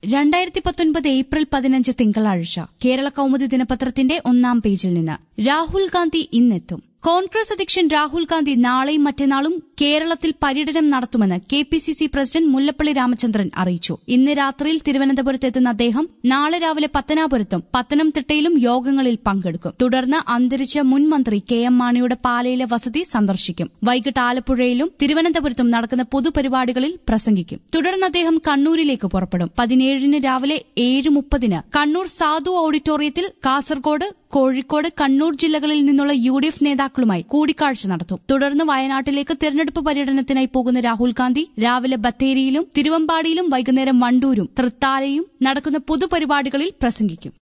രണ്ടായിരത്തി പത്തൊൻപത് ഏപ്രിൽ പതിനഞ്ച് തിങ്കളാഴ്ച കേരള കൗമുദി ദിനപത്രത്തിന്റെ ഒന്നാം പേജിൽ നിന്ന് രാഹുൽ ഗാന്ധി ഇന്നെത്തും കോൺഗ്രസ് അധ്യക്ഷൻ രാഹുൽ ഗാന്ധി നാളെയും മറ്റന്നാളും കേരളത്തിൽ പര്യടനം നടത്തുമെന്ന് K P C C president Mullappally Ramachandran അറിയിച്ചു ഇന്ന് രാത്രിയിൽ തിരുവനന്തപുരത്ത് എത്തുന്ന അദ്ദേഹം നാളെ രാവിലെ പത്തനാപുരത്തും പത്തനംതിട്ടയിലും യോഗങ്ങളിൽ പങ്കെടുക്കും തുടർന്ന് അന്തരിച്ച മുൻ മന്ത്രി കെ എം മാണിയുടെ പാലയിലെ വസതി സന്ദർശിക്കും വൈകിട്ട് ആലപ്പുഴയിലും തിരുവനന്തപുരത്തും നടക്കുന്ന പൊതുപരിപാടികളിൽ പ്രസംഗിക്കും തുടർന്ന് അദ്ദേഹം കണ്ണൂരിലേക്ക് പുറപ്പെടും പതിനേഴിന് രാവിലെ ഏഴ് മുപ്പതിന് കണ്ണൂർ സാധു ഓഡിറ്റോറിയത്തിൽ കാസർഗോഡ് കോഴിക്കോട് കണ്ണൂർ ജില്ലകളിൽ നിന്നുള്ള യു ഡി എഫ് നേതാക്കളുമായി കൂടിക്കാഴ്ച നടത്തും തുടർന്ന് വയനാട്ടിലേക്ക് തെരഞ്ഞെടുപ്പ് പര്യടനത്തിനായി പോകുന്ന രാഹുൽ ഗാന്ധി രാവിലെ ബത്തേരിയിലും തിരുവമ്പാടിയിലും വൈകുന്നേരം വണ്ടൂരും തൃത്താലയും നടക്കുന്ന പൊതുപരിപാടികളിൽ പ്രസംഗിക്കും